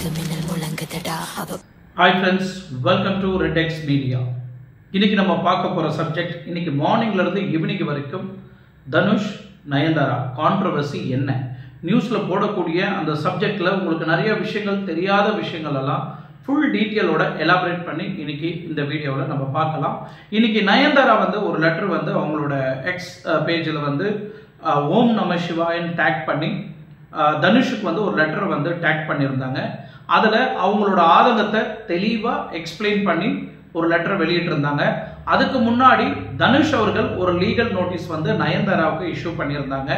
இங்கு மின்னல் முழங்குதடா அவ hi friends welcome to Redex media இன்னைக்கு நம்ம பார்க்க போகிற சப்ஜெக்ட் இன்னைக்கு மார்னிங்ல இருந்து ஈவினிங் வரைக்கும் தனுஷ் நயன்தாரா கான்ட்ரவர்சி என்ன நியூஸில் போடக்கூடிய அந்த சப்ஜெக்டில் உங்களுக்கு நிறைய விஷயங்கள் தெரியாத விஷயங்கள் எல்லாம் ஃபுல் டீட்டெயிலோட எலாபரேட் பண்ணி இன்னைக்கு இந்த வீடியோவில் நம்ம பார்க்கலாம் இன்னைக்கு நயன்தாரா வந்து ஒரு லெட்டர் வந்து அவங்களோட எக்ஸ் பேஜில் வந்து அஹ், ஓம் நம சிவாயன் டேக் பண்ணி அஹ், தனுஷுக்கு வந்து ஒரு லெட்டர் வந்து டேக் பண்ணியிருந்தாங்க அதில் அவங்களோட ஆதங்கத்தை தெளிவாக எக்ஸ்பிளைன் பண்ணி ஒரு லெட்டர் வெளியிட்டிருந்தாங்க அதுக்கு முன்னாடி தனுஷ் அவர்கள் ஒரு லீகல் நோட்டீஸ் வந்து நயன்தாராவுக்கு இஷ்யூ பண்ணியிருந்தாங்க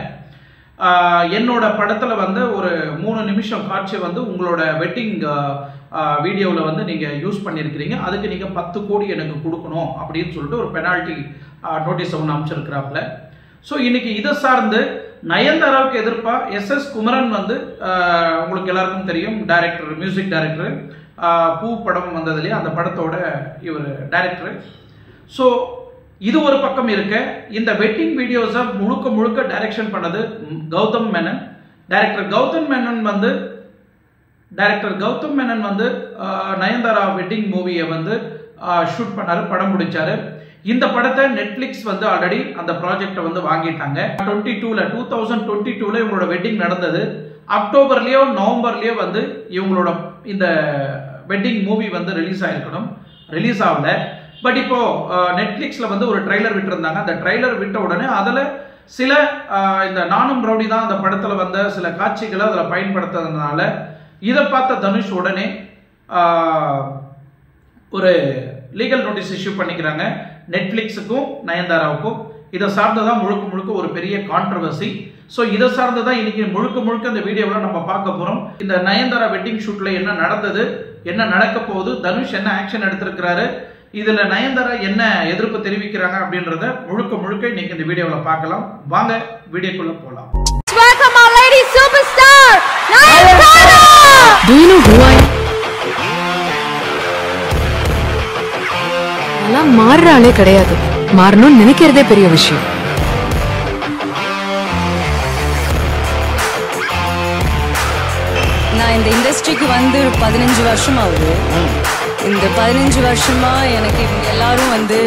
ஆஹ் என்னோட படத்தில் வந்து ஒரு மூணு நிமிஷம் காட்சி வந்து உங்களோட வெட்டிங் வீடியோவில் வந்து நீங்கள் யூஸ் பண்ணியிருக்கிறீங்க அதுக்கு நீங்கள் பத்து கோடி எனக்கு கொடுக்கணும் அப்படின்னு சொல்லிட்டு ஒரு பெனால்ட்டி நோட்டீஸ் ஒன்று அமைச்சிருக்கிறாப்புல ஸோ இன்னைக்கு இதை சார்ந்து நயன்தாராவுக்கு எதிர்ப்பா எஸ் எஸ் குமரன் வந்து ஆஹ் உங்களுக்கு எல்லாருக்கும் தெரியும் டைரக்டர் மியூசிக் டைரக்டர் பூ படம் வந்தது இல்லையா அந்த படத்தோட இவர் டைரக்டர் ஸோ இது ஒரு பக்கம் இருக்க இந்த வெட்டிங் வீடியோஸை முழுக்க முழுக்க டைரக்ஷன் பண்ணது ம், கௌதம் மேனன் டைரக்டர் கௌதம் மேனன் வந்து டைரக்டர் கௌதம் மேனன் வந்து ஆஹ், நயன்தாரா வெட்டிங் மூவியை வந்து ஷூட் பண்ணாரு படம் முடிச்சாரு இந்த படத்தை நெட்ஃபிளிக்ஸ் வந்து ஆல்ரெடி அந்த ப்ராஜெக்டை வந்து வாங்கிட்டாங்க டுவெண்ட்டி டூல டூ தௌசண்ட் டுவெண்ட்டி டூல இவங்களோட வெட்டிங் நடந்தது அக்டோபர்லயோ நவம்பர்லயோ வந்து இவங்களோட இந்த வெட்டிங் மூவி வந்து ரிலீஸ் ஆயிருக்கணும் ரிலீஸ் ஆகல பட் இப்போ நெட்ஃபிளிக்ஸ்ல வந்து ஒரு ட்ரைலர் விட்டிருந்தாங்க அந்த ட்ரைலர் விட்ட உடனே அதுல சில ஆஹ், இந்த நானும் ரவுடி தான் அந்த படத்துல வந்த சில காட்சிகளை அதுல பயன்படுத்துறதுனால இதை பார்த்த தனுஷ் உடனே ஆஹ், ஒரு லீகல் நோட்டீஸ் இஷ்யூ பண்ணிக்கிறாங்க நெட்ஃப்ளிக்ஸுக்கும் நயன்தாராவுக்கும் இதை சார்ந்ததான் முழுக்க முழுக்க ஒரு பெரிய கான்ட்ரவர்சி ஸோ இதை சார்ந்ததான் இன்னைக்கு முழுக்க முழுக்க இந்த வீடியோவில் நம்ம பார்க்க போறோம் இந்த நயன்தாரா வெட்டிங் ஷூட்ல என்ன நடந்தது என்ன நடக்க போகுது தனுஷ் என்ன ஆக்ஷன் எடுத்திருக்கிறாரு இதுல நயன்தாரா என்ன எதிர்ப்பு தெரிவிக்கிறாங்க அப்படின்றத முழுக்க முழுக்க இன்னைக்கு இந்த வீடியோவில் பார்க்கலாம் வாங்க வீடியோக்குள்ள போகலாம் Welcome our lady superstar, Nayantara! Do you know who I am? அதெல்லாம் மாறுற ஆளே கிடையாது மாறணும்னு நினைக்கிறதே பெரிய விஷயம் நான் இந்த இண்டஸ்ட்ரிக்கு வந்து ஒரு பதினஞ்சு வருஷம் ஆகுது இந்த பதினஞ்சு வருஷமா எனக்கு இவங்க எல்லாரும் வந்து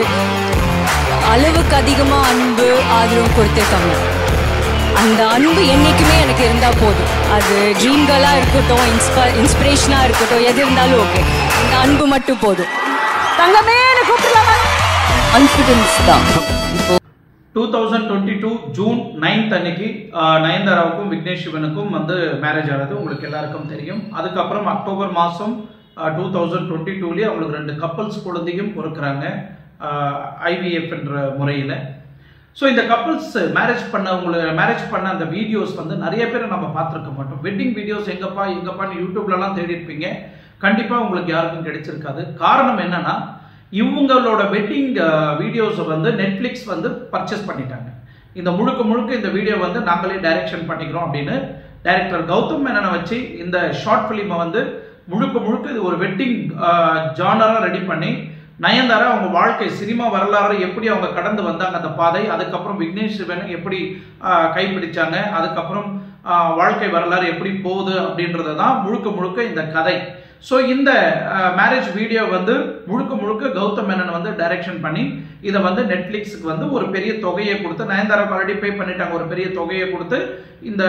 அளவுக்கு அதிகமா அன்பு ஆதரவு கொடுத்துருக்காங்க அந்த அன்பு என்னைக்குமே எனக்கு இருந்தா போதும் அது ட்ரீம் கேர்லா இருக்கட்டும் இன்ஸ்பா இன்ஸ்பிரேஷனா இருக்கட்டும் எது இருந்தாலும் ஓகே அந்த அன்பு மட்டும் போதும் தங்கமே கூப்பிடலாமா கான்ஃபிடன்ஸ் தான் two thousand twenty two June ninth அன்னைக்கு ஆஹ், நயன்தாராவுக்கும் விக்னேஷ் சிவனுக்கும் வந்து மேரேஜ் ஆனது உங்களுக்கு எல்லாருக்கும் தெரியும் அதுக்கப்புறம் அக்டோபர் மாதம் டூ தௌசண்ட் டுவெண்ட்டி டூலேயே அவங்களுக்கு ரெண்டு கப்பல்ஸ் குழந்தையும் பொறுக்கிறாங்க ஐவிஎஃப் என்ற முறையில் ஸோ இந்த கப்பல்ஸ் மேரேஜ் பண்ணவங்கள மேரேஜ் பண்ண அந்த வீடியோஸ் வந்து நிறைய பேர் நம்ம பார்த்துருக்க மாட்டோம் வெட்டிங் வீடியோஸ் எங்கப்பா எங்கப்பான்னு யூடியூப்லலாம் தேடி இருப்பீங்க கண்டிப்பாக உங்களுக்கு யாருக்கும் கிடைச்சிருக்காது காரணம் என்னன்னா இவங்களோட வெட்டிங் வீடியோஸை வந்து நெட்ஃப்ளிக்ஸ் வந்து பர்ச்சேஸ் பண்ணிட்டாங்க இந்த முழுக்க முழுக்க இந்த வீடியோ வந்து நாங்களே டைரக்ஷன் பண்ணிக்கிறோம் அப்படின்னு டைரக்டர் கௌதம் மேனனை வச்சு இந்த ஷார்ட் ஃபிலிமை வந்து முழுக்க முழுக்க இது ஒரு வெட்டிங் ஜானராக ரெடி பண்ணி நயன்தாரா அவங்க வாழ்க்கை சினிமா வரலாறு எப்படி அவங்க கடந்து வந்தாங்க அந்த பாதை அதுக்கப்புறம் விக்னேஷ் சிவன் எப்படி ஆஹ், கைப்பிடிச்சாங்க அதுக்கப்புறம் ஆஹ், வாழ்க்கை வரலாறு எப்படி போகுது அப்படின்றது தான் முழுக்க முழுக்க இந்த கதை ஸோ இந்த மேரேஜ் வீடியோ வந்து முழுக்க முழுக்க கௌதம் மேனன் வந்து டைரக்ஷன் பண்ணி இதை வந்து நெட்ஃப்ளிக்ஸுக்கு வந்து ஒரு பெரிய தொகையை கொடுத்து நயன்தாராக்கு ஆல்ரெடி பே பண்ணிட்டாங்க ஒரு பெரிய தொகையை கொடுத்து இந்த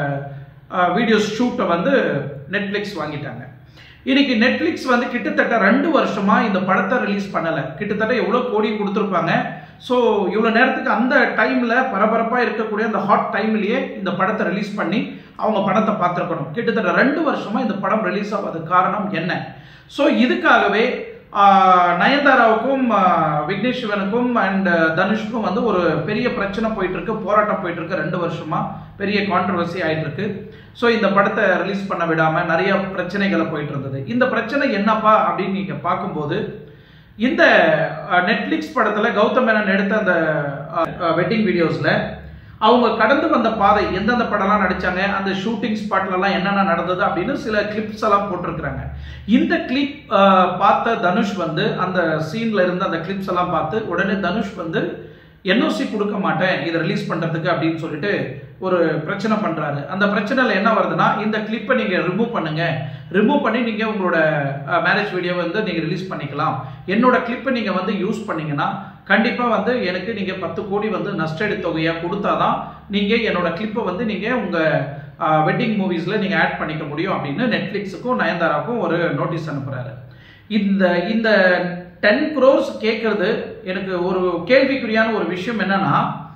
வீடியோ ஷூட்டை வந்து நெட்ஃப்ளிக்ஸ் வாங்கிட்டாங்க இன்னைக்கு நெட்ஃப்ளிக்ஸ் வந்து கிட்டத்தட்ட ரெண்டு வருஷமா இந்த படத்தை ரிலீஸ் பண்ணல கிட்டத்தட்ட எவ்வளவு கோடி கொடுத்துருப்பாங்க ஸோ இவ்வளவு நேரத்துக்கு அந்த டைம்ல பரபரப்பா இருக்கக்கூடிய அந்த ஹாட் டைம்லயே இந்த படத்தை ரிலீஸ் பண்ணி அவங்க படத்தை பார்த்துருக்கணும் கிட்டத்தட்ட ரெண்டு வருஷமா இந்த படம் ரிலீஸ் ஆகாத காரணம் என்ன ஸோ இதுக்காகவே ஆஹ், நயன்தாராவுக்கும் ஆஹ், விக்னேஷ் சிவனுக்கும் அண்ட் தனுஷுக்கும் வந்து ஒரு பெரிய பிரச்சனை போயிட்டு இருக்கு போராட்டம் போயிட்டு இருக்கு ரெண்டு வருஷமா பெரிய கான்ட்ரவர்சி ஆயிட்டு இருக்கு ஸோ இந்த படத்தை ரிலீஸ் பண்ண விடாம நிறைய பிரச்சனைகளை போயிட்டு இருந்தது இந்த பிரச்சனை என்னப்பா அப்படின்னு நீங்க பார்க்கும்போது இந்த நெட்ஃப்ளிக்ஸ் படத்துல கௌதம் மேனன் எடுத்த அந்த வெட்டிங் வீடியோஸ்ல அவங்க கடந்து வந்த பாதை எந்தெந்த படம்லாம் நடிச்சாங்க அந்த ஷூட்டிங் ஸ்பாட்லலாம் என்னென்ன நடந்தது அப்படின்னு சில கிளிப்ஸ் எல்லாம் போட்டிருக்கிறாங்க இந்த கிளிப் பார்த்த தனுஷ் வந்து அந்த சீன்ல இருந்த அந்த கிளிப்ஸ் எல்லாம் பார்த்து உடனே தனுஷ் வந்து என்ஓசி கொடுக்க மாட்டேன் இதை ரிலீஸ் பண்றதுக்கு அப்படின்னு சொல்லிட்டு ஒரு பிரச்சனை பண்றாரு அந்த பிரச்சனையில் என்ன வருதுன்னா இந்த கிளிப்பை நீங்க ரிமூவ் பண்ணுங்க ரிமூவ் பண்ணி நீங்க உங்களோட மேரேஜ் வீடியோ வந்து நீங்க ரிலீஸ் பண்ணிக்கலாம் என்னோட கிளிப்பை நீங்க வந்து யூஸ் பண்ணீங்கன்னா கண்டிப்பா வந்து எனக்கு நீங்க பத்து கோடி வந்து நஷ்டடி தொகையா கொடுத்தாதான் நீங்க என்னோட கிளிப்பை வந்து நீங்க உங்க வெட்டிங் மூவிஸ்ல நீங்க ஆட் பண்ணிக்க முடியும் அப்படின்னு நெட்ஃபிளிக்ஸுக்கும் நயன்தாராவுக்கும் ஒரு நோட்டீஸ் அனுப்புறாரு இந்த இந்த டென் க்ரோர்ஸ் கேட்கறது எனக்கு ஒரு கேள்விக்குறியான ஒரு விஷயம் என்னன்னா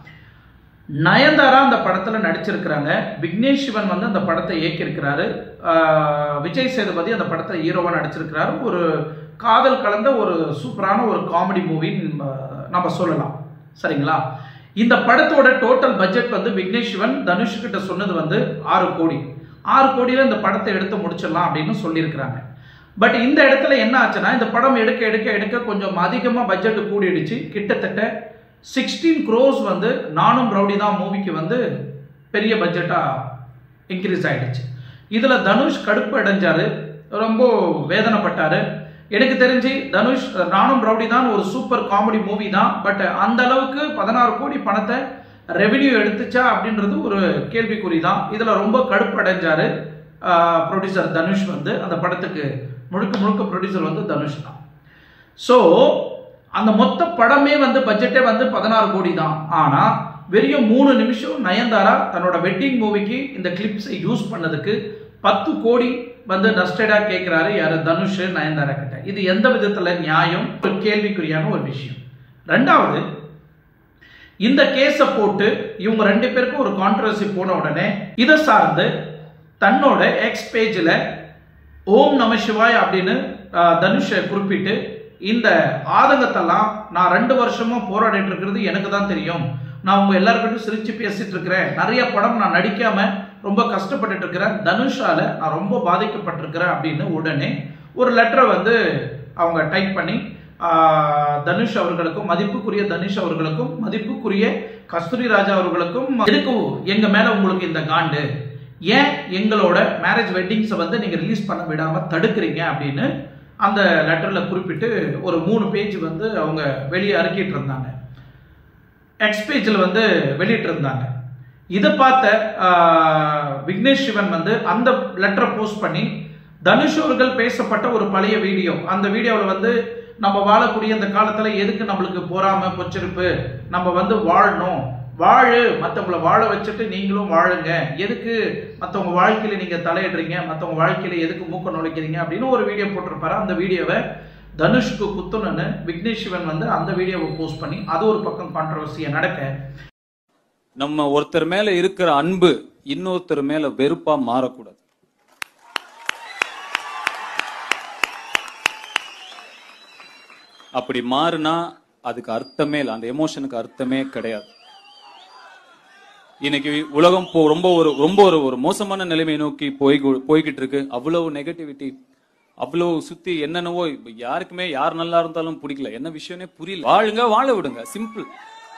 நயன்தாரா அந்த படத்துல நடிச்சிருக்கிறாங்க விக்னேஷ் சிவன் வந்து அந்த படத்தை இயக்கியிருக்கிறாரு ஆஹ் விஜய் சேதுபதி அந்த படத்தை ஹீரோவா நடிச்சிருக்கிறாரு ஒரு காதல் கலந்த ஒரு சூப்பரான ஒரு காமெடி மூவின்னு நம்ம சொல்லலாம் சரிங்களா இந்த படத்தோட டோட்டல் பட்ஜெட் வந்து விக்னேஷ் சிவன் தனுஷ் கிட்ட சொன்னது வந்து ஆறு கோடி ஆறு கோடியில இந்த படத்தை எடுத்து முடிச்சிடலாம் அப்படின்னு சொல்லியிருக்கிறாங்க பட் இந்த இடத்துல என்ன ஆச்சுன்னா இந்த படம் எடுக்க எடுக்க எடுக்க கொஞ்சம் அதிகமாக பட்ஜெட் கூடிடுச்சு கிட்டத்தட்ட சிக்ஸ்டீன் க்ரோஸ் வந்து நானும் ரவுடி தான் மூவிக்கு வந்து பெரிய பட்ஜெட்டாக இன்க்ரீஸ் ஆயிடுச்சு இதில் தனுஷ் கடுப்பு அடைஞ்சாரு ரொம்ப வேதனைப்பட்டாரு எனக்கு தெரிஞ்சு தனுஷ் நானும் ரவுடி தான் ஒரு சூப்பர் காமெடி மூவி தான் பட் அந்த அளவுக்கு பதினாறு கோடி பணத்தை ரெவென்யூ எடுத்துச்சா அப்படின்றது ஒரு கேள்விக்குறி தான் இதில் ரொம்ப கடுப்பு அடைஞ்சாரு ப்ரொடியூசர் தனுஷ் வந்து அந்த படத்துக்கு முழுக்க முழுக்க ப்ரொடியூசர் வந்து தனுஷ் தான் ஸோ அந்த மொத்த படமே வந்து பட்ஜெட்டே வந்து பதினாறு கோடி தான் ஆனால் வெறும் மூணு நிமிஷம் நயன்தாரா தன்னோட வெட்டிங் மூவிக்கு இந்த கிளிப்ஸை யூஸ் பண்ணதுக்கு பத்து கோடி வந்து நஷ்டடா கேட்கிறாரு யாரு தனுஷ் நயன்தாரா கிட்ட இது எந்த விதத்துல நியாயம் ஒரு கேள்விக்குறியான ஒரு விஷயம் ரெண்டாவது இந்த கேஸை போட்டு இவங்க ரெண்டு பேருக்கும் ஒரு கான்ட்ரவர்சி போன உடனே இதை சார்ந்து தன்னோட எக்ஸ் பேஜில் ஓம் நம சிவாய் அப்படின்னு ஆஹ், தனுஷை குறிப்பிட்டு இந்த ஆதங்கத்தெல்லாம் நான் ரெண்டு வருஷமா போராடிட்டு இருக்கிறது எனக்கு தான் தெரியும் நான் உங்க எல்லாருக்கிட்டும் சிரிச்சு பேசிட்டு இருக்கிறேன் நிறைய படம் நான் நடிக்காம ரொம்ப கஷ்டப்பட்டுட்டு இருக்கிறேன் தனுஷால நான் ரொம்ப பாதிக்கப்பட்டிருக்கிறேன் அப்படின்னு உடனே ஒரு லெட்டரை வந்து அவங்க டைப் பண்ணி ஆஹ், தனுஷ் அவர்களுக்கும் மதிப்புக்குரிய தனுஷ் அவர்களுக்கும் மதிப்புக்குரிய கஸ்தூரி ராஜா அவர்களுக்கும் எதுக்கு எங்க மேல உங்களுக்கு இந்த காண்டு ஏன் எங்களோட மேரேஜ் வெட்டிங்ஸை வந்து நீங்க ரிலீஸ் பண்ண விடாம தடுக்கிறீங்க அப்படின்னு அந்த லெட்டர்ல குறிப்பிட்டு ஒரு மூணு பேஜ் வந்து அவங்க வெளியே அறிக்கிட்டு இருந்தாங்க எக்ஸ் பேஜில் வந்து வெளியிட்டு இருந்தாங்க இதை பார்த்த ஆஹ், விக்னேஷ் சிவன் வந்து அந்த லெட்டரை போஸ்ட் பண்ணி தனுஷ் அவர்கள் பேசப்பட்ட ஒரு பழைய வீடியோ அந்த வீடியோவில் வந்து நம்ம வாழக்கூடிய இந்த காலத்துல எதுக்கு நம்மளுக்கு பொறாம பொச்சிருப்பு நம்ம வந்து வாழணும் வாழு மற்றவங்கள வாழ வச்சுட்டு நீங்களும் வாழுங்க எதுக்கு மற்றவங்க வாழ்க்கையில நீங்க தலையிடுறீங்க மற்றவங்க வாழ்க்கையில எதுக்கு மூக்க நுழைக்கிறீங்க அப்படின்னு ஒரு வீடியோ போட்டிருப்பாரு அந்த வீடியோவை தனுஷ்க்கு குத்துணுன்னு விக்னேஷ் சிவன் வந்து அந்த வீடியோவை போஸ்ட் பண்ணி அது ஒரு பக்கம் கான்ட்ரவர்சியை நடக்க நம்ம ஒருத்தர் மேல இருக்கிற அன்பு இன்னொருத்தர் மேல வெறுப்பா மாறக்கூடாது அப்படி மாறுனா அதுக்கு அர்த்தமே இல்லை அந்த எமோஷனுக்கு அர்த்தமே கிடையாது இன்னைக்கு உலகம் போ ரொம்ப ஒரு ரொம்ப ஒரு ஒரு மோசமான நிலைமை நோக்கி போய் போய்கிட்டு இருக்கு அவ்வளவு நெகட்டிவிட்டி அவ்வளவு சுத்தி என்னென்னவோ இப்ப யாருக்குமே யார் நல்லா இருந்தாலும் பிடிக்கல என்ன விஷயம்னே புரியல வாழுங்க வாழ விடுங்க சிம்பிள்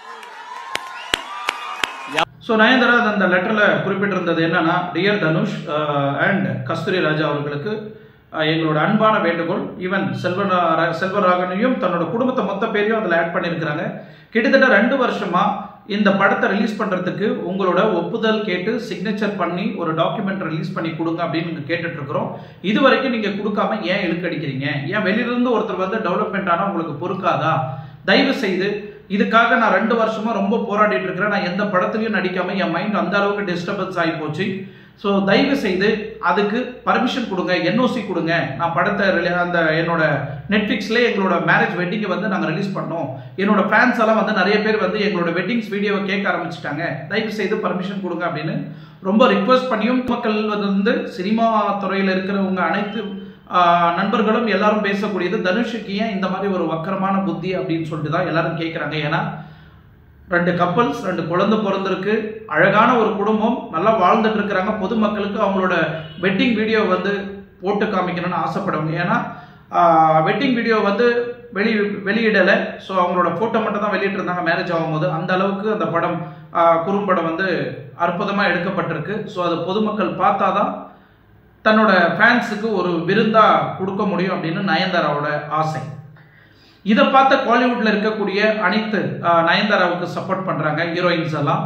ஸோ நயன்தாரா அந்த லெட்டரில் குறிப்பிட்டிருந்தது என்னன்னா டியர் தனுஷ் அண்ட் கஸ்தூரி ராஜா அவர்களுக்கு அஹ், எங்களோட அன்பான வேண்டுகோள் ஈவன் செல்வரா செல்வராகனையும் தன்னோட குடும்பத்தை மொத்த பேரையும் அதில் ஆட் பண்ணியிருக்கிறாங்க கிட்டத்தட்ட ரெண்டு வருஷமா இந்த படத்தை ரிலீஸ் பண்றதுக்கு உங்களோட ஒப்புதல் கேட்டு சிக்னேச்சர் பண்ணி ஒரு டாக்குமெண்ட் ரிலீஸ் பண்ணி கொடுங்க அப்படின்னு நீங்க கேட்டுட்டு இருக்கிறோம் இது வரைக்கும் நீங்க கொடுக்காம ஏன் இழுக்கடிக்கிறீங்க ஏன் வெளியிலிருந்து ஒருத்தர் வந்து டெவலப்மெண்ட் ஆனா உங்களுக்கு பொறுக்காதா தயவு செய்து இதுக்காக நான் ரெண்டு வருஷமா ரொம்ப போராடிட்டு இருக்கிறேன் நான் எந்த படத்துலயும் நடிக்காம என் மைண்ட் அந்த அளவுக்கு டிஸ்டர்பன்ஸ் ஆகி போச்சு ஸோ தயவு செய்து அதுக்கு பர்மிஷன் கொடுங்க என்ஓசி கொடுங்க நான் படத்தை rele- அந்த என்னோட நெட்ஃப்ளிக்ஸ்லேயே எங்களோட மேரேஜ் வெட்டிங்கை வந்து நாங்கள் ரிலீஸ் பண்ணோம் என்னோட ஃபேன்ஸ் எல்லாம் வந்து நிறைய பேர் வந்து எங்களோட வெட்டிங்ஸ் வீடியோவை கேட்க ஆரம்பிச்சிட்டாங்க தயவு செய்து பர்மிஷன் கொடுங்க அப்படின்னு ரொம்ப ரிக்வெஸ்ட் பண்ணியும் மக்கள் வந்து சினிமா துறையில் இருக்கிறவங்க அனைத்து ஆஹ், நண்பர்களும் எல்லாரும் பேசக்கூடியது தனுஷுக்கு ஏன் இந்த மாதிரி ஒரு வக்கரமான புத்தி அப்படின்னு சொல்லிட்டு தான் எல்லாரும் கேட்குறாங்க ஏன்னா ரெண்டு கப்பல்ஸ் ரெண்டு குழந்தை பிறந்திருக்கு அழகான ஒரு குடும்பம் நல்லா வாழ்ந்துட்டு இருக்கிறாங்க பொதுமக்களுக்கு அவங்களோட வெட்டிங் வீடியோ வந்து போட்டு காமிக்கணும்னு ஆசைப்படுவாங்க ஏன்னா வெட்டிங் வீடியோ வந்து வெளி வெளியிடலை ஸோ அவங்களோட ஃபோட்டோ மட்டும் தான் வெளியிட்டிருந்தாங்க மேரேஜ் ஆகும்போது அந்த அளவுக்கு அந்த படம் ஆஹ், குறும்படம் வந்து அற்புதமாக எடுக்கப்பட்டிருக்கு ஸோ அதை பொதுமக்கள் பார்த்தாதான் தன்னோட ஃபேன்ஸுக்கு ஒரு விருந்தா கொடுக்க முடியும் அப்படின்னு நயன்தாராவோட ஆசை இதை பார்த்த காலிவுட்ல இருக்கக்கூடிய அனைத்து ஆஹ், நயன்தாராவுக்கு சப்போர்ட் பண்றாங்க ஹீரோயின்ஸ் எல்லாம்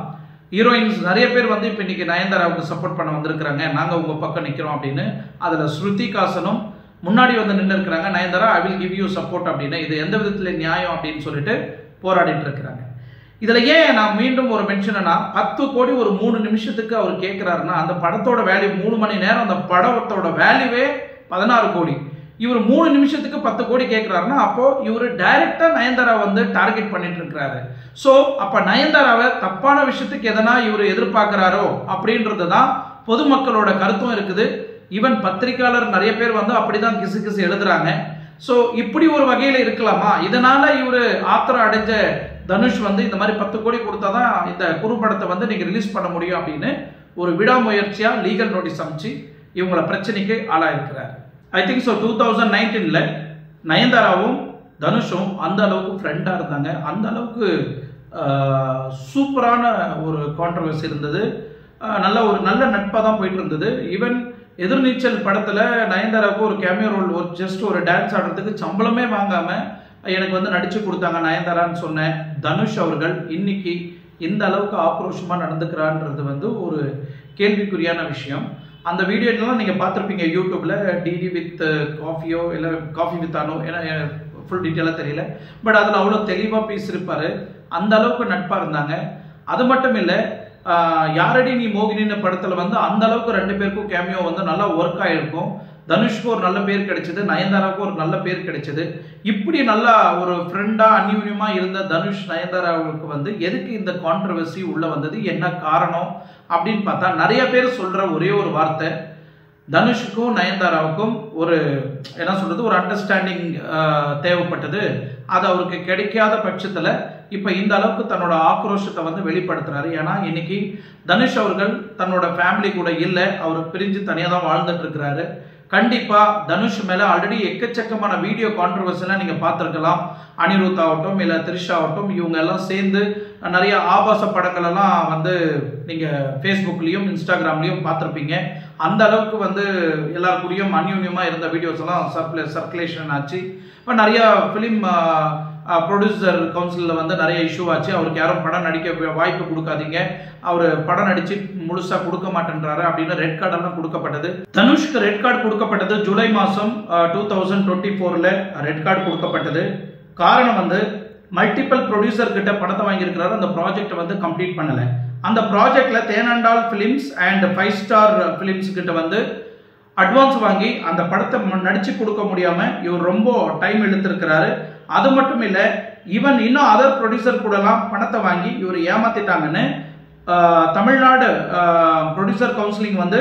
ஹீரோயின்ஸ் நிறைய பேர் வந்து இப்போ இன்னைக்கு நயன்தாராவுக்கு சப்போர்ட் பண்ண வந்திருக்கிறாங்க நாங்கள் உங்க பக்கம் நிற்கிறோம் அப்படின்னு அதில் ஸ்ருதி காசனும் முன்னாடி வந்து நின்று இருக்கிறாங்க Nayanthara I will give you support அப்படின்னு இது எந்த விதத்தில் நியாயம் அப்படின்னு சொல்லிட்டு போராடிட்டு இருக்கிறாங்க இதுல ஏன் நான் மீண்டும் ஒரு மென்ஷனா பத்து கோடி ஒரு மூணு நிமிஷத்துக்கு அவர் கேட்கிறாருன்னா அந்த படத்தோட வேல்யூ மூணு மணி நேரம் அந்த படத்தோட வேல்யூவே பதினாறு கோடி இவர் மூணு நிமிஷத்துக்கு பத்து கோடி கேட்கிறாருன்னா அப்போ இவர் டைரக்டா நயன்தாரா வந்து டார்கெட் பண்ணிட்டு இருக்கிறாரு சோ அப்ப நயன்தாராவை தப்பான விஷயத்துக்கு எதனா இவர் எதிர்பார்க்கிறாரோ அப்படின்றது தான் பொதுமக்களோட கருத்தும் இருக்குது ஈவன் பத்திரிக்கையாளர் நிறைய பேர் வந்து அப்படிதான் கிசு கிசு எழுதுறாங்க சோ இப்படி ஒரு வகையில இருக்கலாமா இதனால இவரு ஆத்திரம் அடைஞ்ச தனுஷ் வந்து இந்த மாதிரி பத்து கோடி கொடுத்தாதான் இந்த குறும்படத்தை வந்து நீங்க ரிலீஸ் பண்ண முடியும் அப்படின்னு ஒரு விடாமுயற்சியா லீகல் நோட்டீஸ் அமைச்சு இவங்கள பிரச்சனைக்கு ஆளாயிருக்கிறாரு I think so two thousand நைன்டீன்ல நயன்தாராவும் தனுஷும் அந்த அளவுக்கு ஃப்ரெண்டாக இருந்தாங்க அந்த அளவுக்கு சூப்பரான ஒரு கான்ட்ரவர்சி இருந்தது ஆஹ் நல்ல ஒரு நல்ல நட்பாக தான் போயிட்டு இருந்தது ஈவன் எதிர்நீச்சல் படத்தில் நயன்தாராவுக்கு ஒரு கேமியோ ரோல் ஒரு ஜஸ்ட் ஒரு டான்ஸ் ஆடுறதுக்கு சம்பளமே வாங்காமல் எனக்கு வந்து நடிச்சு கொடுத்தாங்க நயன்தாரான்னு சொன்னேன் தனுஷ் அவர்கள் இன்னைக்கு இந்த அளவுக்கு ஆக்ரோஷமாக நடந்துக்கிறான்றது வந்து ஒரு கேள்விக்குறியான விஷயம் அந்த வீடியோலாம் நீங்கள் பார்த்துருப்பீங்க யூடியூப்ல டிடி வித் காஃபியோ இல்லை காஃபி வித் அனோ ஏன்னா ஃபுல் டீட்டெயிலாக தெரியல பட் அதில் அவ்வளோ தெளிவாக பேசியிருப்பாரு அந்த அளவுக்கு நட்பாக இருந்தாங்க அது மட்டும் இல்லை யாரடி நீ மோகினின்னு படத்தில் வந்து அந்த அளவுக்கு ரெண்டு பேருக்கும் கேமியோ வந்து நல்லா ஒர்க் ஆகிருக்கும் தனுஷ்க்கு ஒரு நல்ல பேர் கிடைச்சது நயன்தாராவுக்கு ஒரு நல்ல பேர் கிடைச்சது இப்படி நல்லா ஒரு ஃப்ரெண்டா அந்யூன்யமா இருந்த தனுஷ் நயன்தாராவுக்கு வந்து எதுக்கு இந்த கான்ட்ரவர்சி உள்ள வந்தது என்ன காரணம் அப்படின்னு பார்த்தா நிறைய பேர் சொல்ற ஒரே ஒரு வார்த்தை தனுஷுக்கும் நயன்தாராவுக்கும் ஒரு என்ன சொல்றது ஒரு அண்டர்ஸ்டாண்டிங் தேவைப்பட்டது அது அவருக்கு கிடைக்காத பட்சத்துல இப்ப இந்த அளவுக்கு தன்னோட ஆக்ரோஷத்தை வந்து வெளிப்படுத்துறாரு ஏன்னா இன்னைக்கு தனுஷ் அவர்கள் தன்னோட ஃபேமிலி கூட இல்லை அவர் பிரிஞ்சு தனியா தான் வாழ்ந்துட்டு இருக்கிறாரு கண்டிப்பா தனுஷ் மேல ஆல்ரெடி எக்கச்சக்கமான வீடியோ கான்ட்ரவர்சிலாம் நீங்க பார்த்திருக்கலாம் அனிருத் ஆகட்டும் இல்ல த்ரிஷா ஆகட்டும் இவங்க எல்லாம் சேர்ந்து நிறைய ஆபாச படங்கள் எல்லாம் வந்து நீங்க ஃபேஸ்புக்லயும் இன்ஸ்டாகிராம்லயும் பார்த்திருப்பீங்க அந்த அளவுக்கு வந்து எல்லார் கூடயும் அந்யூன்யமா இருந்த வீடியோஸ் எல்லாம் சர்க்குலே சர்க்குலேஷன் ஆச்சு இப்போ நிறைய ஃபிலிம் ப்ரொடியூசர் கவுன்சிலில் வந்து நிறைய இஷ்யூ ஆச்சு அவருக்கு யாரும் படம் நடிக்க வாய்ப்பு கொடுக்காதீங்க அவர் படம் நடிச்சு முழுசா கொடுக்க மாட்டேன்றாரு அப்படின்னு ரெட் கார்டெல்லாம் கொடுக்கப்பட்டது தனுஷ்க்கு ரெட் கார்டு கொடுக்கப்பட்டது ஜூலை மாதம் டூ தௌசண்ட் டுவெண்ட்டி ஃபோரில் ரெட் கார்டு கொடுக்கப்பட்டது காரணம் வந்து மல்டிபிள் ப்ரொடியூசர் கிட்ட படத்தை வாங்கியிருக்கிறாரு அந்த ப்ராஜெக்ட் வந்து கம்ப்ளீட் பண்ணல அந்த ப்ராஜெக்ட்ல Thenandal films and five star films கிட்ட வந்து அட்வான்ஸ் வாங்கி அந்த படத்தை ம- நடிச்சு கொடுக்க முடியாம இவர் ரொம்ப டைம் எடுத்திருக்கிறாரு அது மட்டும் இல்ல ஈவன் இன்னும் அதர் ப்ரொடியூசர் கூடலாம் பணத்தை வாங்கி இவர் ஏமாத்திட்டாங்கன்னு ஆஹ், தமிழ்நாடு ப்ரொடியூசர் கவுன்சிலிங் வந்து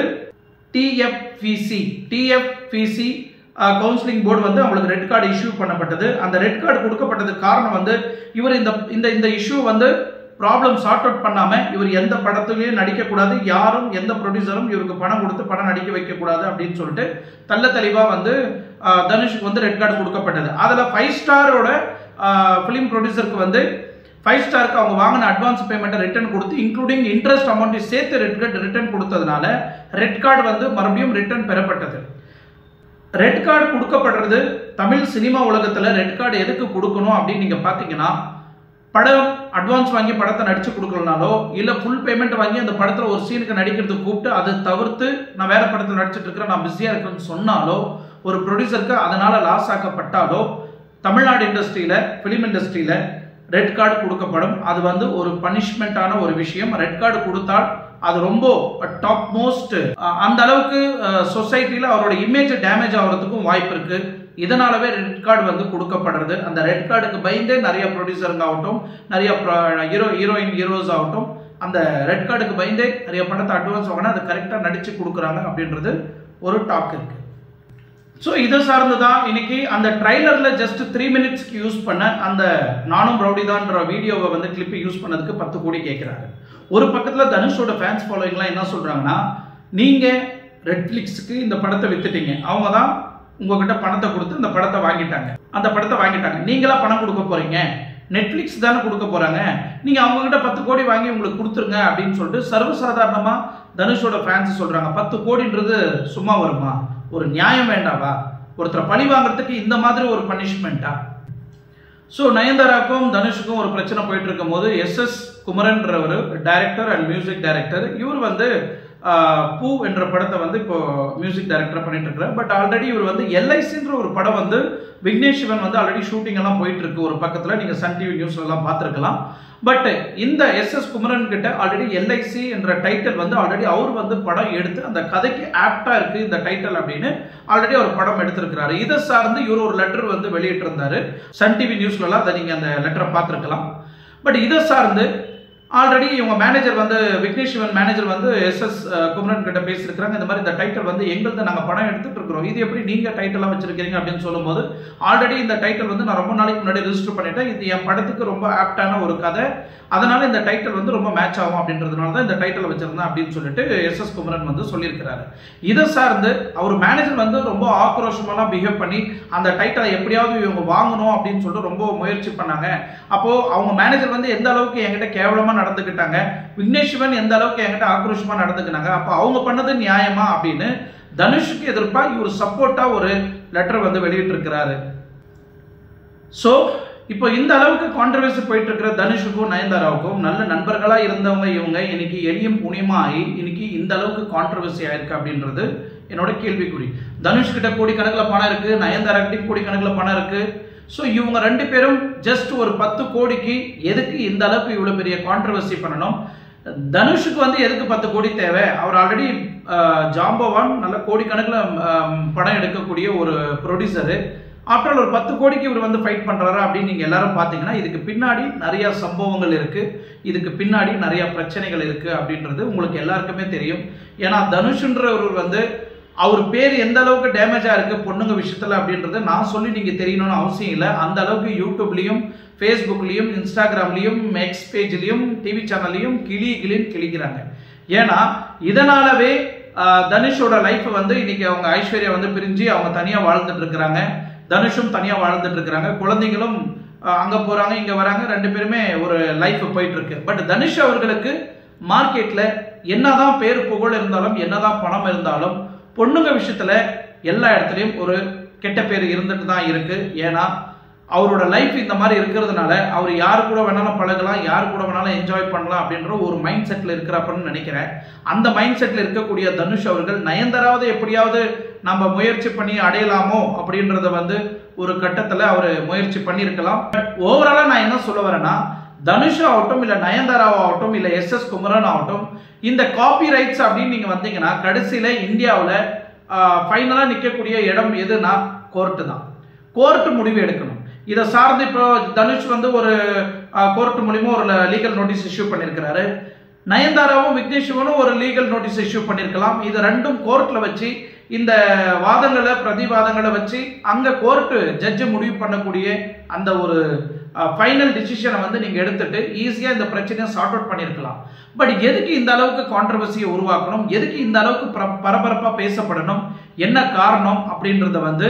டிஎஃப்பிசி டிஎஃப்பிசி கவுன்சிலிங் போர்டு வந்து அவங்களுக்கு ரெட் கார்டு இஷ்யூ பண்ணப்பட்டது அந்த ரெட் கார்டு கொடுக்கப்பட்டதுக்கு காரணம் வந்து இவர் இந்த இந்த இந்த இஷ்யூ வந்து ப்ராப்ளம் சார்ட் அவுட் பண்ணாம இவர் எந்த படத்துலயும் நடிக்க கூடாது யாரும் எந்த ப்ரொடியூசரும் இவருக்கு பணம் கொடுத்து படம் நடிக்க வைக்க கூடாது அப்படின்னு சொல்லிட்டு தள்ள தெளிவா வந்து ஆஹ், தனுஷுக்கு வந்து ரெட் கார்டு கொடுக்கப்பட்டது அதுல ஃபைவ் ஸ்டாரோட ஃபிலிம் ப்ரொடியூசருக்கு வந்து ஃபைவ் ஸ்டாருக்கு அவங்க வாங்கின அட்வான்ஸ் பேமெண்ட்டை ரிட்டர்ன் கொடுத்து இன்க்ளூடிங் இன்ட்ரெஸ்ட் அமௌண்ட் சேர்த்து ரெட் கார்டு ரிட்டர்ன் கொடுத்ததுனால ரெட் கார்டு வந்து மறுபடியும் ரிட்டர்ன் பெறப்பட்டது ரெட் கார்டு கொடுக்கப்படுறது தமிழ் சினிமா உலகத்துல ரெட் கார்டு எதுக்கு கொடுக்கணும் அப்படின்னு நீங்க பாத்தீங்கன்னா படம் அட்வான்ஸ் வாங்கி படத்தை நடிச்சு கொடுக்கலனாலோ இல்ல ஃபுல் பேமெண்ட் வாங்கி அந்த படத்துல ஒரு சீனுக்கு நடிக்கிறதுக்கு கூப்பிட்டு அதை தவிர்த்து நான் வேற படத்துல நடிச்சிட்டு இருக்கிறேன் நான் பிஸியா இருக்கேன்னு சொன்னாலோ ஒரு ப்ரொடியூசருக்கு அதனால லாஸ் ஆக்கப்பட்டாலோ தமிழ்நாடு இண்டஸ்ட்ரியில ஃபிலிம் இண்டஸ்ட்ரியில ரெட் கார்டு கொடுக்கப்படும் அது வந்து ஒரு பனிஷ்மெண்டான ஒரு விஷயம் ரெட் கார்டு கொடுத்தால் அது ரொம்ப டாப் மோஸ்ட் அந்த அளவுக்கு சொசைட்டில அவரோட இமேஜ் டேமேஜ் ஆகிறதுக்கும் வாய்ப்பு இருக்கு இதனாலவே ரெட் கார்டு வந்து கொடுக்கப்படுறது அந்த ரெட் கார்டுக்கு பயந்தே நிறைய ப்ரொடியூசருங்க ஆகட்டும் நிறைய ஹீரோ ஹீரோயின் ஹீரோஸ் ஆகட்டும் அந்த ரெட் கார்டுக்கு பயந்தே நிறைய படத்தை அட்வான்ஸ் வாங்கினா அதை கரெக்டாக நடிச்சு கொடுக்குறாங்க அப்படின்றது ஒரு டாக் இருக்கு ஸோ இதை சார்ந்து தான் இன்னைக்கு அந்த ட்ரைலர்ல ஜஸ்ட் த்ரீ மினிட்ஸ்க்கு யூஸ் பண்ண அந்த நானும் ரவுடிதான்ற வீடியோவை வந்து கிளிப் யூஸ் பண்ணதுக்கு பத்து கோடி கேட்குறாங்க ஒரு பக்கத்துல தனுஷோட ஃபேன்ஸ் ஃபாலோயிங்லாம் என்ன சொல்றாங்கன்னா நீங்க ரெட்ஃபிளிக்ஸ்க்கு இந்த படத்தை வித்துட்டீங்க அவங்க தான் உங்ககிட்ட பணத்தை கொடுத்து இந்த படத்தை வாங்கிட்டாங்க அந்த படத்தை வாங்கிட்டாங்க நீங்களா பணம் கொடுக்க போறீங்க நெட்ஃபிளிக்ஸ் தானே கொடுக்க போறாங்க நீங்க அவங்க கிட்ட பத்து கோடி வாங்கி உங்களுக்கு கொடுத்துருங்க அப்படின்னு சொல்லிட்டு சர்வசாதாரணமா தனுஷோட ஃபேன்ஸ் சொல்றாங்க பத்து கோடின்றது சும்மா வருமா ஒரு நியாயம் வேண்டாவா ஒருத்தரை பழி வாங்குறதுக்கு இந்த மாதிரி ஒரு பனிஷ்மெண்ட்டா ஸோ நயன்தாராக்கும் தனுஷுக்கும் ஒரு பிரச்சனை போயிட்டு இருக்கும் போது எஸ்எஸ் குமரன்ற ஒரு டைரக்டர் அண்ட் மியூசிக் டைரக்டர் இவர் வந்து ஆஹ், பூ என்ற படத்தை வந்து இப்போ மியூசிக் டைரக்டர் பண்ணிட்டு இருக்கிறார் பட் ஆல்ரெடி இவர் வந்து எல்ஐசின்ற ஒரு படம் வந்து விக்னேஷ் சிவன் வந்து ஆல்ரெடி ஷூட்டிங் எல்லாம் போயிட்டு இருக்கு ஒரு பக்கத்துல நீங்க சன் டிவி நியூஸ்ல எல்லாம் பார்த்திருக்கலாம் பட் இந்த எஸ் எஸ் குமரன் கிட்ட ஆல்ரெடி எல்ஐசி என்ற டைட்டில் வந்து ஆல்ரெடி அவர் வந்து படம் எடுத்து அந்த கதைக்கு ஆப்டா இருக்கு இந்த டைட்டில் அப்படின்னு ஆல்ரெடி அவர் படம் எடுத்திருக்கிறாரு இதை சார்ந்து இவர் ஒரு லெட்டர் வந்து வெளியிட்டிருந்தாரு சன் டிவி நியூஸ்ல எல்லாம் அதை நீங்க அந்த லெட்டரை பார்த்திருக்கலாம் பட் இதை சார்ந்து ஆல்ரெடி இவங்க மேனேஜர் வந்து விக்னேஷ் சிவன் மேனேஜர் வந்து எஸ் எஸ் குமரன் கிட்ட பேசியிருக்கிறாங்க இந்த மாதிரி இந்த டைட்டில் வந்து எங்களுக்கு நாங்கள் படம் எடுத்துட்டு இருக்கிறோம் இது எப்படி நீங்க டைட்டிலாக வச்சிருக்கீங்க அப்படின்னு சொல்லும்போது ஆல்ரெடி இந்த டைட்டில் வந்து நான் ரொம்ப நாளைக்கு முன்னாடி ரிஜிஸ்டர் பண்ணிட்டேன் இது என் படத்துக்கு ரொம்ப ஆப்டான ஒரு கதை அதனால இந்த டைட்டில் வந்து ரொம்ப மேட்ச் ஆகும் அப்படின்றதுனால தான் இந்த டைட்டில் வச்சிருந்தேன் அப்படின்னு சொல்லிட்டு எஸ் எஸ் குமரன் வந்து சொல்லியிருக்கிறாரு இதை சார்ந்து அவர் மேனேஜர் வந்து ரொம்ப ஆக்ரோஷமெல்லாம் பிஹேவ் பண்ணி அந்த டைட்டிலை எப்படியாவது இவங்க வாங்கணும் அப்படின்னு சொல்லிட்டு ரொம்ப முயற்சி பண்ணாங்க அப்போ அவங்க மேனேஜர் வந்து எந்த அளவுக்கு என்கிட்ட கேவலமா நடந்துக்கிட்டாங்க விக்னேஷ் சிவன் எந்த அளவுக்கு என்கிட்ட ஆக்ரோஷமா நடந்துக்கினாங்க அப்போ அவங்க பண்ணது நியாயமா அப்படின்னு தனுஷுக்கு எதிர்ப்பா இவர் சப்போர்ட்டா ஒரு லெட்டர் வந்து வெளியிட்டிருக்கிறாரு ஸோ இப்போ இந்த அளவுக்கு கான்ட்ரவர்சி போயிட்டு இருக்கிற தனுஷுக்கும் நயன்தாராவுக்கும் நல்ல நண்பர்களா இருந்தவங்க இவங்க இன்னைக்கு எளியும் புனியமா ஆகி இன்னைக்கு இந்த அளவுக்கு கான்ட்ரவர்சி ஆயிருக்கு அப்படின்றது என்னோட கேள்விக்குறி தனுஷ் கிட்ட கோடி கணக்கில் பணம் இருக்கு நயன்தாரா கிட்ட கோடி கணக்கில் பணம் இருக்கு ஸோ இவங்க ரெண்டு பேரும் ஜஸ்ட் ஒரு பத்து கோடிக்கு எதுக்கு இந்த அளவுக்கு இவ்வளோ பெரிய கான்ட்ரவர்சி பண்ணணும் தனுஷுக்கு வந்து எதுக்கு பத்து கோடி தேவை அவர் ஆல்ரெடி ஜாம்பவான் நல்ல கோடிக்கணக்கில் படம் எடுக்கக்கூடிய ஒரு ப்ரொடியூசரு ஆஃப்டர் ஒரு பத்து கோடிக்கு இவர் வந்து ஃபைட் பண்றாரா அப்படின்னு நீங்க எல்லாரும் பாத்தீங்கன்னா இதுக்கு பின்னாடி நிறைய சம்பவங்கள் இருக்கு இதுக்கு பின்னாடி நிறைய பிரச்சனைகள் இருக்கு அப்படின்றது உங்களுக்கு எல்லாருக்குமே தெரியும் ஏன்னா தனுஷ்ன்றவர் வந்து அவர் பேர் எந்த அளவுக்கு டேமேஜா இருக்கு பொண்ணுங்க விஷயத்துல அப்படின்றது நான் சொல்லி நீங்க தெரியணும்னு அவசியம் இல்லை அந்த அளவுக்கு யூடியூப்லயும் ஃபேஸ்புக்லயும் இன்ஸ்டாகிராம்லயும் எக்ஸ் பேஜ்லயும் டிவி சேனல்லையும் கிளி கிளின்னு கிழிக்கிறாங்க ஏன்னா இதனாலவே ஆஹ், தனுஷோட லைஃப் வந்து இன்னைக்கு அவங்க ஐஸ்வர்யா வந்து பிரிஞ்சு அவங்க தனியா வாழ்ந்துட்டு இருக்கிறாங்க தனுஷும் தனியா வாழ்ந்துட்டு இருக்கிறாங்க குழந்தைங்களும் ஆஹ், அங்க போறாங்க இங்க வராங்க ரெண்டு பேருமே ஒரு லைஃப் போயிட்டு இருக்கு பட் தனுஷ் அவர்களுக்கு மார்க்கெட்ல என்னதான் பேர் புகழ் இருந்தாலும் என்னதான் பணம் இருந்தாலும் பொண்ணுங்க விஷயத்துல எல்லா இடத்துலயும் ஒரு கெட்ட பேர் இருந்துட்டு தான் இருக்கு ஏன்னா அவரோட லைஃப் இந்த மாதிரி இருக்கிறதுனால அவர் யார் கூட வேணாலும் பழகலாம் யார் கூட வேணாலும் என்ஜாய் பண்ணலாம் அப்படின்ற ஒரு மைண்ட் செட்ல இருக்கிறப்பன்னு நினைக்கிறேன் அந்த மைண்ட் செட்ல இருக்கக்கூடிய தனுஷ் அவர்கள் நயன்தாராவது எப்படியாவது நம்ம முயற்சி பண்ணி அடையலாமோ அப்படின்றத வந்து ஒரு கட்டத்துல அவர் முயற்சி பண்ணியிருக்கலாம் பட் ஓவராலா நான் என்ன சொல்ல வரேன்னா தனுஷ் ஆகட்டும் இல்ல நயன்தாரா ஆகட்டும் இல்ல எஸ் எஸ் குமரன் ஆகட்டும் இந்த காப்பி ரைட்ஸ் அப்படின்னு நீங்க வந்தீங்கன்னா கடைசியில இந்தியாவில் ஃபைனலா நிற்கக்கூடிய இடம் எதுனா கோர்ட்டு தான் கோர்ட்டு முடிவு எடுக்கணும் இதை சார்ந்து இப்போ தனுஷ் வந்து ஒரு கோர்ட் மூலியமா ஒரு லீகல் நோட்டீஸ் இஷ்யூ பண்ணியிருக்கிறாரு நயன்தாராவும் விக்னேஷ் சிவனும் ஒரு லீகல் நோட்டீஸ் இஷ்யூ பண்ணியிருக்கலாம் இது ரெண்டும் கோர்ட்ல வச்சு இந்த வாதங்களை பிரதிவாதங்களை வச்சு அங்க கோர்ட்டு ஜட்ஜு முடிவு பண்ணக்கூடிய அந்த ஒரு ஃபைனல் டிசிஷனை வந்து நீங்க எடுத்துட்டு ஈஸியா இந்த பிரச்சனையை சார்ட் அவுட் பண்ணியிருக்கலாம் பட் எதுக்கு இந்த அளவுக்கு கான்ட்ரவர்சியை உருவாக்கணும் எதுக்கு இந்த அளவுக்கு பர- பரபரப்பா பேசப்படணும் என்ன காரணம் அப்படின்றத வந்து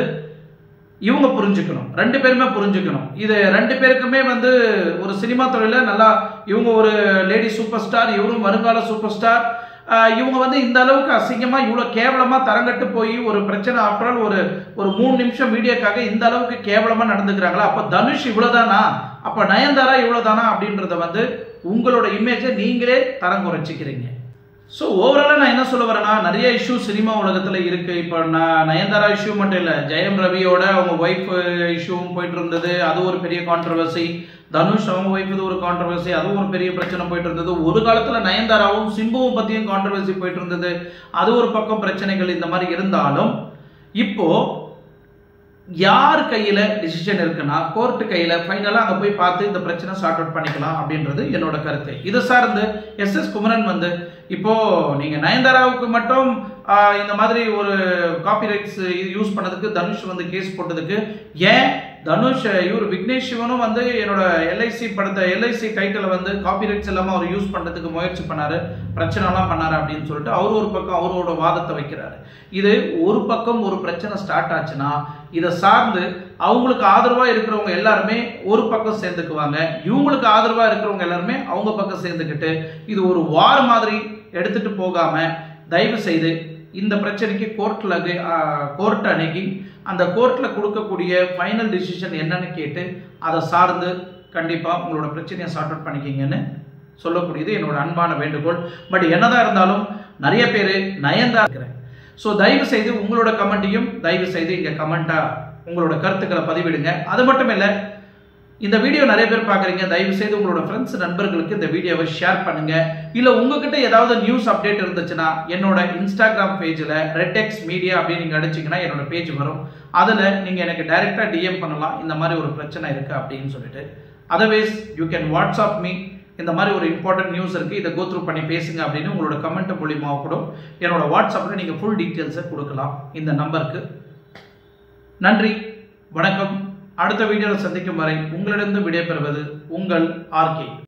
இவங்க புரிஞ்சுக்கணும் ரெண்டு பேருமே புரிஞ்சுக்கணும் இது ரெண்டு பேருக்குமே வந்து ஒரு சினிமா துறையில நல்லா இவங்க ஒரு லேடி சூப்பர் ஸ்டார் இவரும் வருங்கால சூப்பர் ஸ்டார் இவங்க வந்து இந்த அளவுக்கு அசிங்கமா இவ்வளவு கேவலமா தரங்கட்டு போய் ஒரு பிரச்சனை ஆஃப்டர் ஒரு ஒரு மூணு நிமிஷம் வீடியோக்காக இந்த அளவுக்கு கேவலமா நடந்துக்கிறாங்களா அப்ப தனுஷ் இவ்வளவுதானா அப்ப நயன்தாரா இவ்வளவுதானா அப்படின்றத வந்து உங்களோட இமேஜை நீங்களே தரம் குறைச்சிக்கிறீங்க ஸோ ஓவராலாக நான் என்ன சொல்ல வரேன்னா நிறைய இஷ்யூ சினிமா உலகத்தில் இருக்கு இப்போ நான் நயன்தாரா இஷ்யூ மட்டும் இல்லை ஜெயம் ரவியோட அவங்க ஒய்ஃப் இஷ்யூவும் போயிட்டு இருந்தது அது ஒரு பெரிய கான்ட்ரவர்சி தனுஷ் அவங்க ஒய்ஃப் இது ஒரு கான்ட்ரவர்சி அதுவும் ஒரு பெரிய பிரச்சனை போயிட்டு இருந்தது ஒரு காலத்தில் நயன்தாராவும் சிம்புவும் பற்றியும் கான்ட்ரவர்சி போயிட்டு இருந்தது அது ஒரு பக்கம் பிரச்சனைகள் இந்த மாதிரி இருந்தாலும் இப்போ யார் கையில டிசிஷன் இருக்குன்னா கோர்ட் கையில ஃபைனலா அங்க போய் பார்த்து இந்த பிரச்சனை சார்ட் அவுட் பண்ணிக்கலாம் அப்படின்றது என்னோட கருத்து இதை சார்ந்து எஸ் எஸ் குமரன் வந்து இப்போ நீங்க நயன்தாராவுக்கு மட்டும் ஆஹ், இந்த மாதிரி ஒரு காப்பிரைட்ஸ் யூஸ் பண்ணதுக்கு தனுஷ் வந்து கேஸ் போட்டதுக்கு ஏன் தனுஷ் இவர் விக்னேஷ் சிவனும் வந்து என்னோட எல்ஐசி படத்தை எல்ஐசி டைட்டில் வந்து காப்பிரைட்ஸ் இல்லாம அவர் யூஸ் பண்றதுக்கு முயற்சி பண்ணாரு பிரச்சனைலாம் பண்ணாரு அப்படின்னு சொல்லிட்டு அவர் ஒரு பக்கம் அவரோட வாதத்தை வைக்கிறாரு இது ஒரு பக்கம் ஒரு பிரச்சனை ஸ்டார்ட் ஆச்சுன்னா இதை சார்ந்து அவங்களுக்கு ஆதரவா இருக்கிறவங்க எல்லாருமே ஒரு பக்கம் சேர்ந்துக்குவாங்க இவங்களுக்கு ஆதரவா இருக்கிறவங்க எல்லாருமே அவங்க பக்கம் சேர்ந்துக்கிட்டு இது ஒரு வார் மாதிரி எடுத்துட்டு போகாம தயவு செய்து இந்த பிரச்சனைக்கு கோர்ட்ல கோர்ட் அணுகி அந்த கோர்ட்ல கொடுக்கக்கூடிய ஃபைனல் டிசிஷன் என்னன்னு கேட்டு அதை சார்ந்து கண்டிப்பா உங்களோட பிரச்சனையை சார்ட் அவுட் பண்ணிக்கிங்கன்னு சொல்லக்கூடியது என்னோட அன்பான வேண்டுகோள் பட் என்னதான் இருந்தாலும் நிறைய பேர் நயந்தா இருக்கிறேன் ஸோ தயவு செய்து உங்களோட கமெண்ட்டையும் தயவு செய்து இங்கே கமெண்ட்டாக உங்களோட கருத்துக்களை பதிவிடுங்க அது மட்டும் இல்லை இந்த வீடியோ நிறைய பேர் பார்க்குறீங்க தயவு செய்து உங்களோட ஃப்ரெண்ட்ஸ் நண்பர்களுக்கு இந்த வீடியோவை ஷேர் பண்ணுங்க இல்லை உங்ககிட்ட ஏதாவது நியூஸ் அப்டேட் இருந்துச்சுன்னா என்னோட இன்ஸ்டாகிராம் பேஜில் ரெட்டெக்ஸ் மீடியா அப்படின்னு நீங்கள் அடிச்சிங்கன்னா என்னோட பேஜ் வரும் அதில் நீங்கள் எனக்கு டைரெக்டாக டிஎம் பண்ணலாம் இந்த மாதிரி ஒரு பிரச்சனை இருக்குது அப்படின்னு சொல்லிட்டு otherwise you can WhatsApp me இந்த மாதிரி ஒரு இம்பார்ட்டன்ட் நியூஸ் இருக்குது இதை கோத்ரூ பண்ணி பேசுங்க அப்படின்னு உங்களோட கமெண்ட் மூலியமாக கூட என்னோட வாட்ஸ்அப்பில் நீங்கள் ஃபுல் டீட்டெயில்ஸை கொடுக்கலாம் இந்த நம்பருக்கு நன்றி வணக்கம் அடுத்த வீடியோவில் சந்திக்கும் வரை உங்களிடம் விடைபெறுவது உங்கள் ஆர்கே